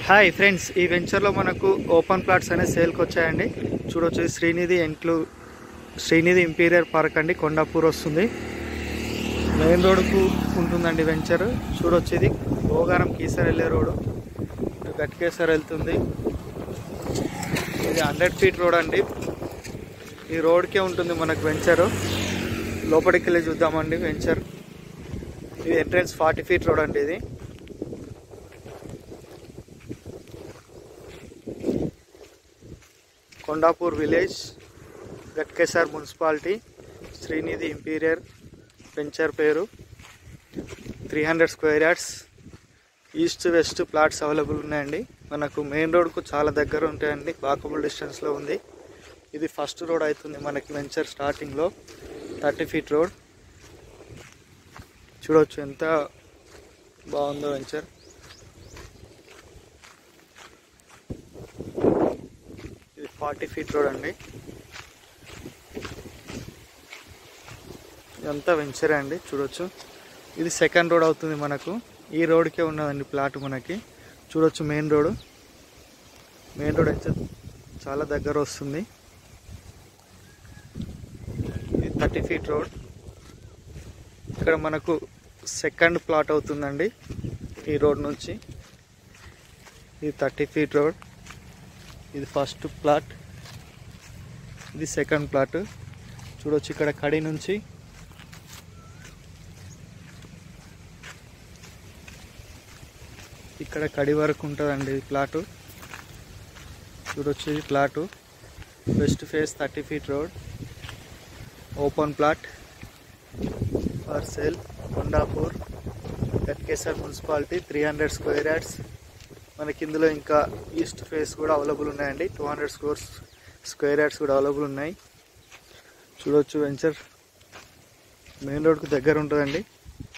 hi friends ఈ వెంచర్లో మనకు ఓపెన్ ప్లాట్స్ అనేవి సేల్కి వచ్చాయండి చూడొచ్చు ఇది శ్రీనిధి ఎంట్లు శ్రీనిధి ఇంపీరియర్ పార్క్ అండి కొండాపూర్ వస్తుంది మెయిన్ రోడ్కు ఉంటుందండి వెంచర్ చూడొచ్చు ఇది భోగారం కీసర్ వెళ్ళే రోడ్డు ఇటు గట్కేసర్ వెళ్తుంది ఇది హండ్రెడ్ ఫీట్ రోడ్ అండి ఈ రోడ్కే ఉంటుంది మనకు వెంచర్ లోపలికి వెళ్ళి చూద్దామండి వెంచర్ ఇది ఎంట్రన్స్ ఫార్టీ ఫీట్ రోడ్ అండి ఇది Kondapur village Ghatkesar municipality Srinidhi imperial venture పేరు three hundred square yards east west plots available ఉన్నాయండి మనకు మెయిన్ రోడ్కు చాలా దగ్గర ఉంటాయండి వాకబుల్ డిస్టెన్స్లో ఉంది ఇది ఫస్ట్ రోడ్ అవుతుంది మనకి వెంచర్ స్టార్టింగ్లో థర్టీ ఫీట్ రోడ్ చూడవచ్చు ఎంత బాగుందో వెంచర్ ఇది ఫార్టీ ఫీట్ రోడ్ అండి ఇదంతా వెంచరే అండి చూడొచ్చు ఇది సెకండ్ రోడ్ అవుతుంది మనకు ఈ రోడ్కే ఉన్నదండి ప్లాట్ మనకి చూడొచ్చు మెయిన్ రోడ్ మెయిన్ రోడ్ అయితే చాలా దగ్గర వస్తుంది ఇది థర్టీ ఫీట్ రోడ్ ఇక్కడ మనకు సెకండ్ ప్లాట్ అవుతుందండి ఈ రోడ్ నుంచి ఇది థర్టీ ఫీట్ రోడ్ ఇది ఫస్ట్ ప్లాట్ ఇది సెకండ్ ప్లాట్ చూడొచ్చు ఇక్కడ కడి నుంచి ఇక్కడ కడి వరకు ఉంటుందండి ఈ ప్లాటు చూడొచ్చు ఈ plot west face thirty feet road open plot for sale Kondapur Ghatkesar municipality three hundred square yards మనకి ఇందులో ఇంకా ఈస్ట్ ఫేస్ కూడా అవైలబుల్ ఉన్నాయండి two hundred scores square yards కూడా అవైలబుల్ ఉన్నాయి చూడొచ్చు వెంచర్ మెయిన్ రోడ్కు దగ్గర ఉంటుందండి